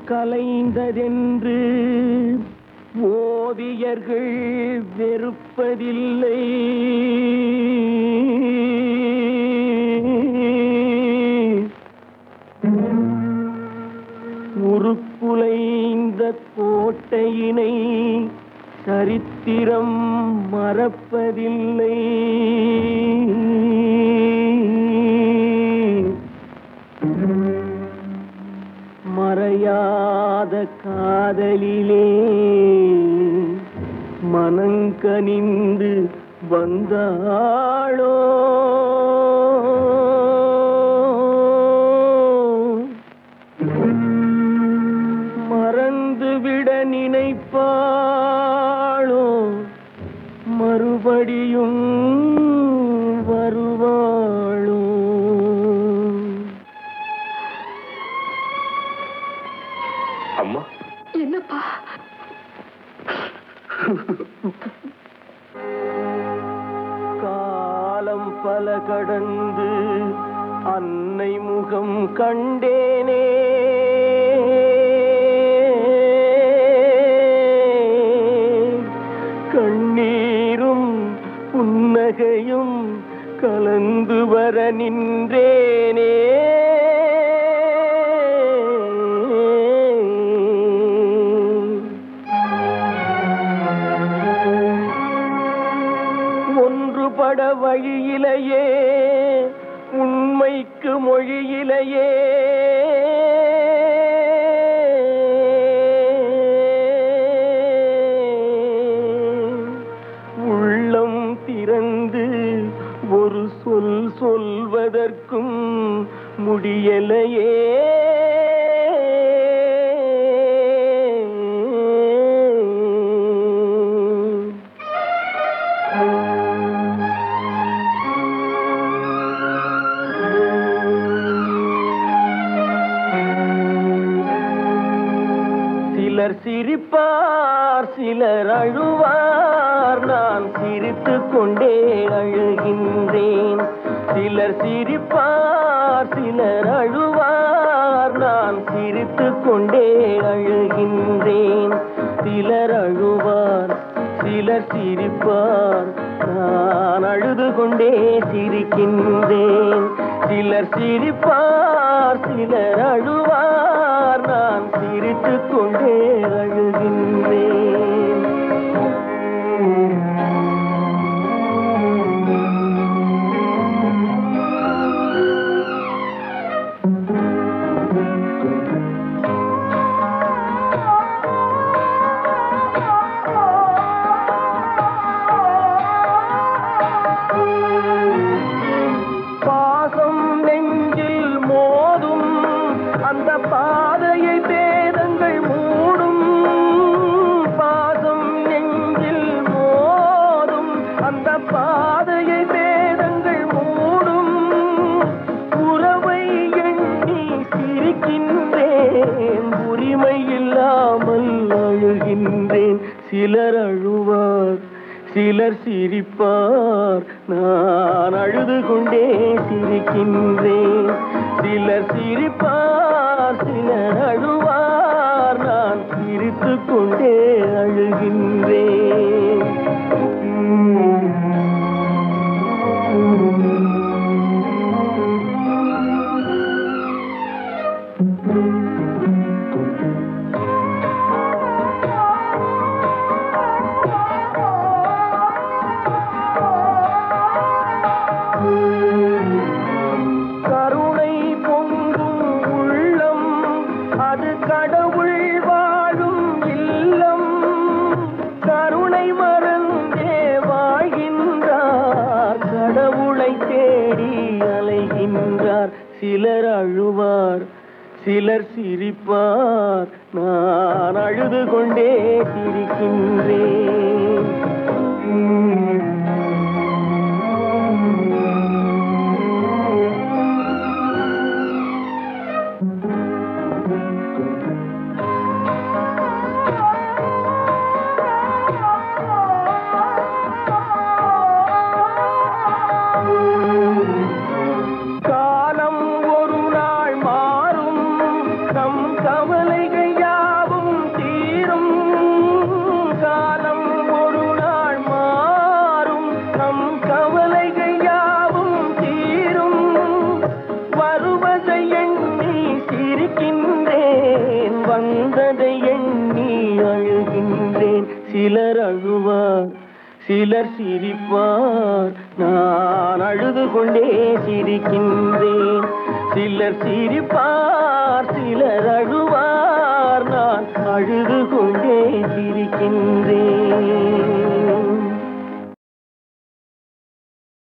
கலைந்ததென்று ஓவியர்கள் வெறுப்பதில்லை உருக்குலைந்த கோட்டையினை சரித்திரம் மறப்பதில்லை மறையாத காதலிலே மனங்கனிந்து வந்தாளோ மறந்துவிட நினைப்பாளோ மறுபடியும் வருவாளோ அம்மா என்னப்பா காலம் பல கடந்து அன்னை முகம் கண்டேனே கண்ணீரும் புன்னகையும் கலந்து வர நின்றேனே ஒன்றுபட வழியிலேயே உண்மைக்கு மொழியிலேயே உள்ளம் திறந்து ஒரு சொல் சொல்வதற்கும் முடியலையே சிலர் சிரிப்பார் சிலர் அழுவார் நான் சிரித்துக் கொண்டே அழுகின்றேன் சிலர் சிரிப்பார் சிலர் அழுவார் நான் சிரித்துக் கொண்டே அழுகின்றேன் சிலர் அழுவார் சிலர் சிரிப்பார் நான் அழுது கொண்டே சிரிக்கின்றேன் சிலர் சிரிப்பார் சிலர் அழுவார் நான் சிரித்துக் கொண்டே அழுகின்றேன் பாசம் நெஞ்சில் மோதும் அந்த பாதையை வேதங்கள் மூடும் பாசம் நெஞ்சில் மோதும் அந்த பாதையை வேதங்கள் மூடும் உறவை எண்ணி சிரிக்கின்றேன் உரிமை இல்லாமல் அழுகின்றேன் சிலர் அழுவார் சிலர் சிரிப்பார் நான் அழுது கொண்டே சிரிக்கின்றேன் சிலர் சிரிப்பார் சிலர் அழுவார் நான் சிரித்துக் கொண்டே அழுகின்றேன் கருணை பொங்கும் உள்ளம் அது கடவுள் வாழும் இல்லம் கருணை மறந்தே வாழ்கின்றார் கடவுளை தேடி அலைகின்றார் சிலர் அழுவார் சிலர் சிரிப்பார் நான் அழுது கொண்டே சிரிக்கின்றேன் காலம் ஒரு நாள் மாறும் நம் கவலைகள் சிலர் அழுவார் சிலர் சிரிப்பார் நான் அழுது கொண்டே சிரிக்கின்றேன் சிலர் சிரிப்பார் சிலர் அழுவார் நான் அழுது கொண்டே சிரிக்கின்றேன்